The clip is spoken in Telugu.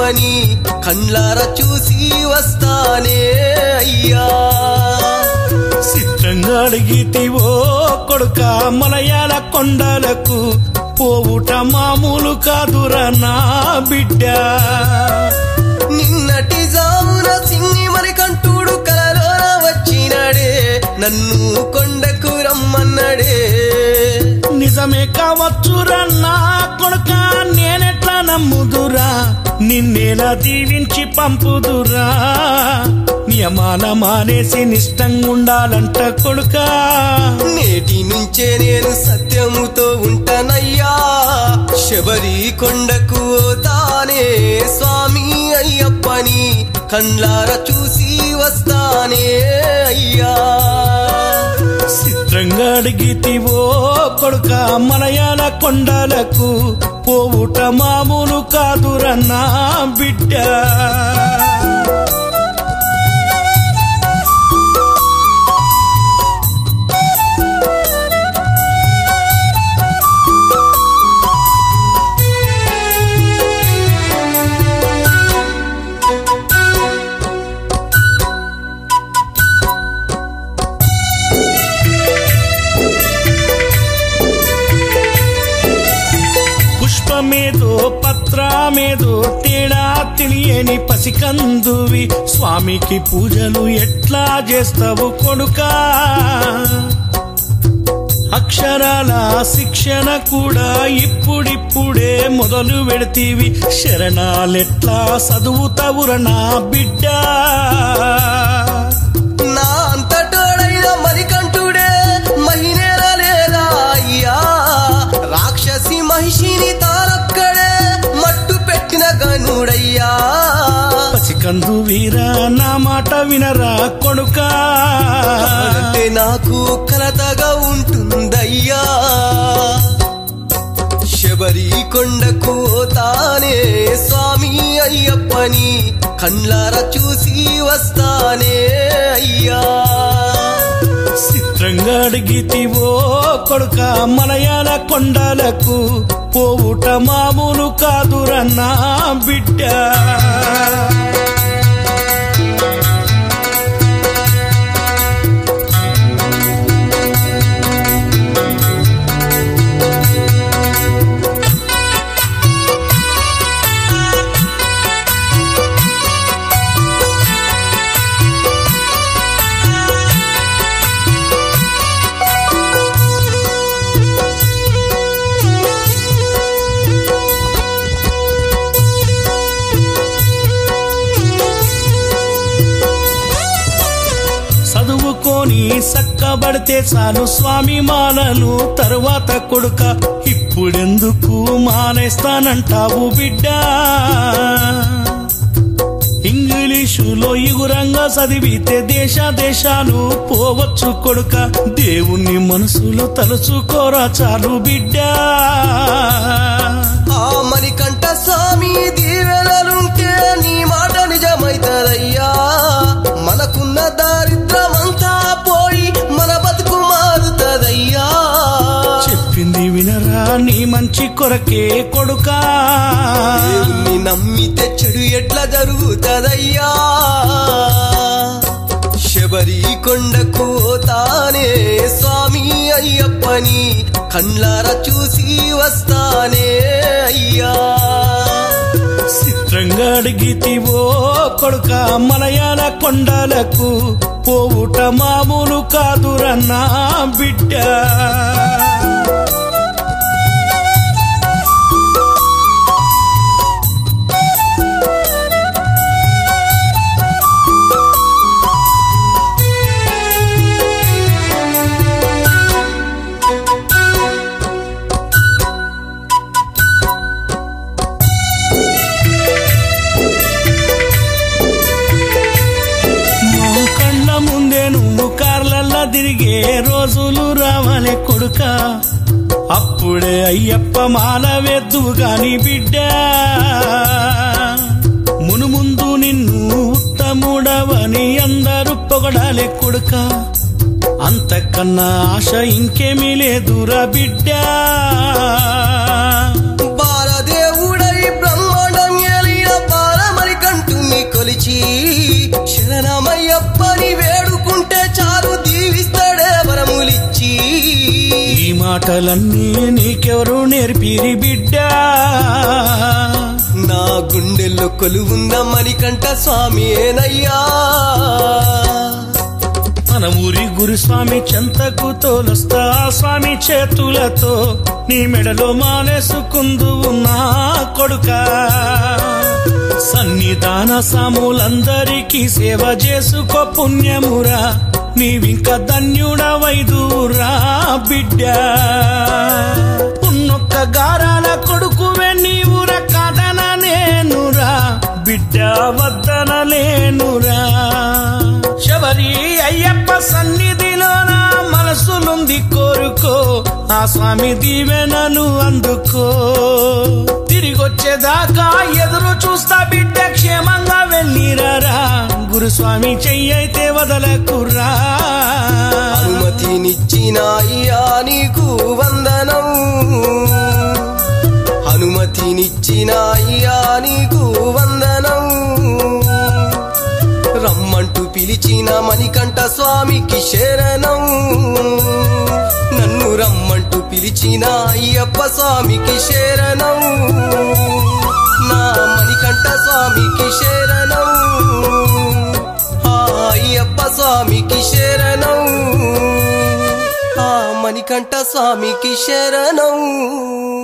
అయ్యప్పని కండ్లార చూసి వస్తానే అయ్యా చిత్రంగా అడిగితివో కొడుక మలయాళ కొండలకు పోవుట మామూలు కాదురా నా బిడ్డ నిన్నటి జామున సింగి మరి కంటూడు కలలోన వచ్చినాడే నన్ను కొండకు రమ్మన్నాడే నిజమే కావచ్చురా నా కొడుక నేనెట్లా నమ్ముదురా నిన్నేలా దీవించి పంపుదురా నియమాల మానేసి నిష్టంగా ఉండాలంట కొడుకా నేటి నుంచే నేను సత్యముతో ఉంటానయ్యా శబరి కొండకు తానే స్వామి అయ్యప్పని కండ్లార చూసి వస్తానే అయ్యా చిత్రంగా అడిగితివో కొడుక మలయాళ కొండలకు పోవుట మామూలు కాదురన్నా బిడ్డ పుష్పమేదో పత్రమేదో తేడా తెలియని పసికందువి స్వామికి పూజలు ఎట్లా చేస్తావు కొడుకా అక్షరాల శిక్షణ కూడా ఇప్పుడిప్పుడే మొదలు పెడతీవి శరణాలెట్లా చదువుతావురా నా బిడ్డ నా అంతటోడైన మరికంఠుడే మహినేల లేదా అయ్యా రాక్షసి మహిషిని తానొక్కడే మట్టు పెట్టిన గనుడయ్యా పసికందు వీరా నా మాట వినరా కొడుకా అంటే నాకు కలతగా ఉంటుందయ్యా శబరి కొండకు తానే స్వామి అయ్యప్పని కండ్లార చూసి వస్తానే అయ్యా చిత్రంగా అడిగితివో కొడుక మలయాళ కొండలకు పోవుట మామూలు కాదురన్నా బిడ్డ చదువుకొని సక్కబడితే చాలు స్వామి మాలలు తరువాత కొడుక ఇప్పుడెందుకు మానేస్తానంటావు బిడ్డ ఇంగ్లీషులో ఇగురంగా చదివితే దేశ దేశాలు పోవచ్చు కొడుక దేవుణ్ణి మనసులో తలుచుకోరా చాలు బిడ్డ ఆ మణికంఠ స్వామి దీవెనలుంటే నీ మాట నిజమైతదయ్యా మనకున్న దారిద్రమంతా పోయి మన బతుకు మారుతదయ్యా చెప్పింది వినరా నీ మంచి కొరకే కొడుకా దేవుణ్ణి నమ్మితే చెడు ఎట్లా జరుగుతదయ్యా శబరి కొండకు తానే స్వామి అయ్యప్పని కండ్లార చూసి వస్తానే అయ్యా చిత్రంగా అడిగితివో కొడుక మలయాళ కొండలకు పోవుట మామూలు కాదురన్నా బిడ్డ మా కళ్ళ ముందే నువ్వు కార్లల్లా తిరిగే రోజులు రావాలి కొడుక అప్పుడే అయ్యప్ప మాల వేద్దు గాని బిడ్డ మునుముందు నిన్ను ఉత్తముడవని అందరూ పొగడాలే కొడుక అంతకన్నా ఆశ ఇంకేమీ లేదురా బిడ్డ బాలదేవుడై బ్రహ్మాండం ఏలిన బాల వచ్చి శరణమయ్యప్పని వేడుకుంటే చాలు దీవిస్తాడే వరములిచ్చి ఈ మాటలన్నీ నీకెవరు నేర్పిరి బిడ్డా నా గుండెల్లో కొలువున్న మణికంఠ స్వామియేనయ్యా మన ఊరి గురుస్వామి చెంతకు తోలొస్తా ఆ స్వామి చేతులతో నీ మెడలో మానేసుకుందు నా కొడుక సన్నిధాన సాములందరికీ సేవ చేసుకో పుణ్యమురా నీవింక ధన్యుడవైదురా బిడ్డ ఉన్నొక్క గారాల కొడుకువే నీవుర కాదన నేనురా బిడ్డ వద్దన లేనురా శబరి అయ్యప్ప సన్నిధిలో నా మనసులుంది కోరుకో ఆ స్వామి దీవెనలు అందుకో తిరిగొచ్చేదాకా ఎదురు చూస్తా బిడ్డ క్షేమంగా వెళ్ళిరారా గురుస్వామి చెయ్యైతే వదలకురా అనుమతినిచ్చిన అయ్యా నీకు వందనం అనుమతినిచ్చిన అయ్యా నీకు వందనం రమ్మంటూ పిలిచిన మణికంఠ స్వామికి శరణం నన్ను రమ్మంటూ పిలిచిన అయ్యప్ప స్వామికి శరణం నా మణికంఠ స్వామికి శరణం ఆ అయ్యప్ప స్వామికి శరణం ఆ మణికంఠ స్వామికి శరణం